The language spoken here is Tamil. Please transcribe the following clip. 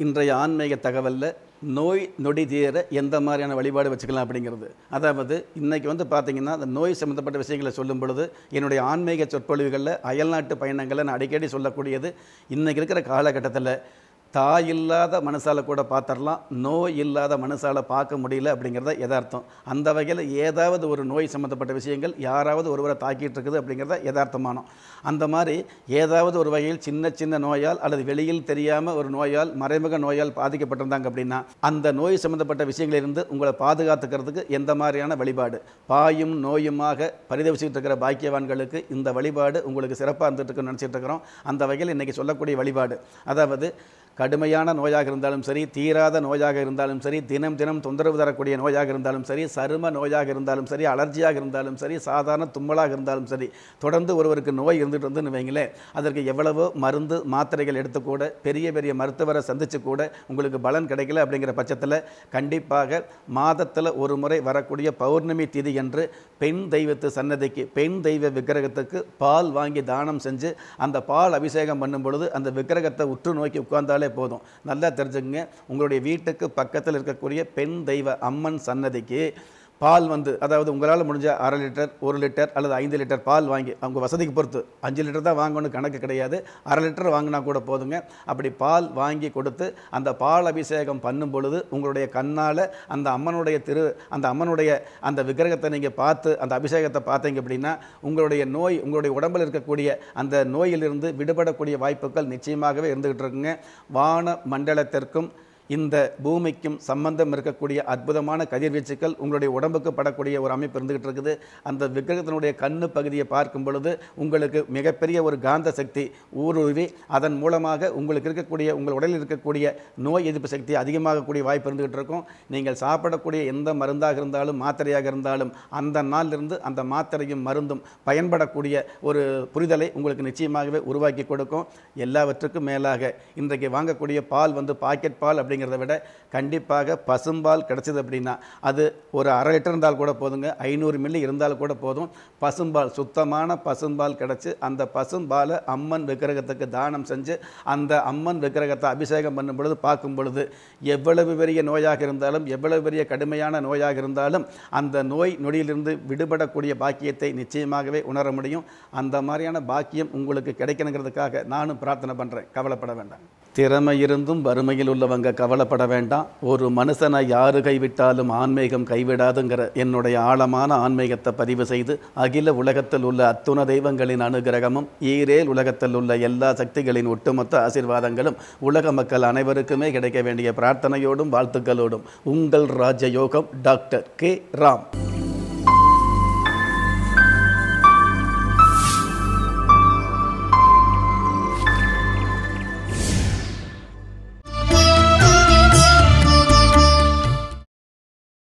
இன்றைய ஆன்மீக தகவலில் நோய் நொடி தீர எந்த மாதிரியான வழிபாடு வச்சுக்கலாம் அப்படிங்கிறது அதாவது இன்னைக்கு வந்து பார்த்தீங்கன்னா அந்த நோய் சம்மந்தப்பட்ட விஷயங்களை சொல்லும் பொழுது என்னுடைய ஆன்மீக சொற்பொழிவுகளில் அயல்நாட்டு பயணங்களை நான் அடிக்கடி சொல்லக்கூடியது இன்னைக்கு இருக்கிற காலகட்டத்தில் தாய் இல்லாத மனசால கூட பார்த்துடலாம் நோய் இல்லாத மனசால பார்க்க முடியல அப்படிங்கிறத யதார்த்தம் அந்த வகையில் ஏதாவது ஒரு நோய் சம்மந்தப்பட்ட விஷயங்கள் யாராவது ஒருவரை தாக்கிட்டு இருக்குது அப்படிங்கிறத யதார்த்தமானோம் அந்த மாதிரி ஏதாவது ஒரு வகையில் சின்ன சின்ன நோயால் அல்லது வெளியில் தெரியாமல் ஒரு நோயால் மறைமுக நோயால் பாதிக்கப்பட்டிருந்தாங்க அப்படின்னா அந்த நோய் சம்மந்தப்பட்ட விஷயங்களிலிருந்து உங்களை பாதுகாத்துக்கிறதுக்கு எந்த மாதிரியான வழிபாடு பாயும் நோயுமாக பரிதவிச்சுட்டு இருக்கிற பாக்கியவான்களுக்கு இந்த வழிபாடு உங்களுக்கு சிறப்பாக இருந்துட்டு இருக்குன்னு நினச்சிட்டு இருக்கிறோம் அந்த வகையில் இன்றைக்கி சொல்லக்கூடிய வழிபாடு அதாவது கடுமையான நோயாக இருந்தாலும் சரி தீராத நோயாக இருந்தாலும் சரி தினம் தினம் தொந்தரவு தரக்கூடிய நோயாக இருந்தாலும் சரி சரும நோயாக இருந்தாலும் சரி அலர்ஜியாக இருந்தாலும் சரி சாதாரண தும்மலாக இருந்தாலும் சரி தொடர்ந்து ஒருவருக்கு நோய் இருந்துட்டு இருந்துன்னு வைங்களேன் அதற்கு எவ்வளவோ மருந்து மாத்திரைகள் எடுத்து கூட பெரிய பெரிய மருத்துவரை சந்தித்து கூட உங்களுக்கு பலன் கிடைக்கல அப்படிங்கிற பட்சத்தில் கண்டிப்பாக மாதத்தில் ஒரு முறை வரக்கூடிய பௌர்ணமி திதி என்று பெண் தெய்வத்து சன்னதிக்கு பெண் தெய்வ விக்கிரகத்துக்கு பால் வாங்கி தானம் செஞ்சு அந்த பால் அபிஷேகம் பண்ணும் பொழுது அந்த விக்கிரகத்தை உற்று நோக்கி உட்கார்ந்தாலே போதும் நல்லா தெரிஞ்சுக்கங்க உங்களுடைய வீட்டுக்கு பக்கத்தில் இருக்கக்கூடிய பெண் தெய்வ அம்மன் சன்னதிக்கு பால் வந்து அதாவது உங்களால் முடிஞ்ச அரை லிட்டர் ஒரு லிட்டர் அல்லது ஐந்து லிட்டர் பால் வாங்கி அவங்க வசதிக்கு பொறுத்து அஞ்சு லிட்டர் தான் வாங்கணும் கணக்கு கிடையாது அரை லிட்டர் வாங்கினா கூட போதுங்க அப்படி பால் வாங்கி கொடுத்து அந்த பால் அபிஷேகம் பண்ணும் பொழுது உங்களுடைய கண்ணால் அந்த அம்மனுடைய திரு அந்த அம்மனுடைய அந்த விக்கிரகத்தை நீங்கள் பார்த்து அந்த அபிஷேகத்தை பார்த்தீங்க அப்படின்னா உங்களுடைய நோய் உங்களுடைய உடம்பில் இருக்கக்கூடிய அந்த நோயிலிருந்து விடுபடக்கூடிய வாய்ப்புகள் நிச்சயமாகவே இருந்துகிட்டு இருக்குங்க வான மண்டலத்திற்கும் இந்த பூமிக்கும் சம்பந்தம் இருக்கக்கூடிய அற்புதமான கதிர்வீச்சுக்கள் உங்களுடைய உடம்புக்கு படக்கூடிய ஒரு அமைப்பு இருந்துகிட்டு இருக்குது அந்த விக்கிரகத்தினுடைய கண்ணு பகுதியை பார்க்கும் பொழுது உங்களுக்கு மிகப்பெரிய ஒரு காந்த சக்தி ஊடுருவி அதன் மூலமாக உங்களுக்கு இருக்கக்கூடிய உங்கள் உடலில் இருக்கக்கூடிய நோய் எதிர்ப்பு சக்தி அதிகமாகக்கூடிய வாய்ப்பு இருந்துகிட்டு இருக்கும் நீங்கள் சாப்பிடக்கூடிய எந்த மருந்தாக இருந்தாலும் மாத்திரையாக இருந்தாலும் அந்த நாளிலிருந்து அந்த மாத்திரையும் மருந்தும் பயன்படக்கூடிய ஒரு புரிதலை உங்களுக்கு நிச்சயமாகவே உருவாக்கி கொடுக்கும் எல்லாவற்றுக்கும் மேலாக இன்றைக்கு வாங்கக்கூடிய பால் வந்து பாக்கெட் பால் அப்படிங்கிறத விட கண்டிப்பாக பசும்பால் கிடைச்சது அப்படின்னா அது ஒரு அரை லிட்டர் இருந்தால் கூட போதுங்க ஐநூறு மில்லி இருந்தால் கூட போதும் பசும்பால் சுத்தமான பசும்பால் கிடச்சி அந்த பசும்பாலை அம்மன் விக்கிரகத்துக்கு தானம் செஞ்சு அந்த அம்மன் விக்கிரகத்தை அபிஷேகம் பண்ணும் பொழுது பார்க்கும் பொழுது எவ்வளவு பெரிய நோயாக இருந்தாலும் எவ்வளவு பெரிய கடுமையான நோயாக இருந்தாலும் அந்த நோய் நொடியிலிருந்து விடுபடக்கூடிய பாக்கியத்தை நிச்சயமாகவே உணர முடியும் அந்த மாதிரியான பாக்கியம் உங்களுக்கு கிடைக்கணுங்கிறதுக்காக நானும் பிரார்த்தனை பண்ணுறேன் கவலைப்பட வேண்டாம் திறமை இருந்தும் வறுமையில் உள்ளவங்க கவலைப்பட வேண்டாம் ஒரு மனுஷனை யாரு கைவிட்டாலும் ஆன்மீகம் கைவிடாதுங்கிற என்னுடைய ஆழமான ஆன்மீகத்தை பதிவு செய்து அகில உலகத்தில் உள்ள அத்துண தெய்வங்களின் அனுகிரகமும் ஈரேல் உலகத்தில் உள்ள எல்லா சக்திகளின் ஒட்டுமொத்த ஆசீர்வாதங்களும் உலக மக்கள் அனைவருக்குமே கிடைக்க வேண்டிய பிரார்த்தனையோடும் வாழ்த்துக்களோடும் உங்கள் ராஜயோகம் டாக்டர் கே ராம்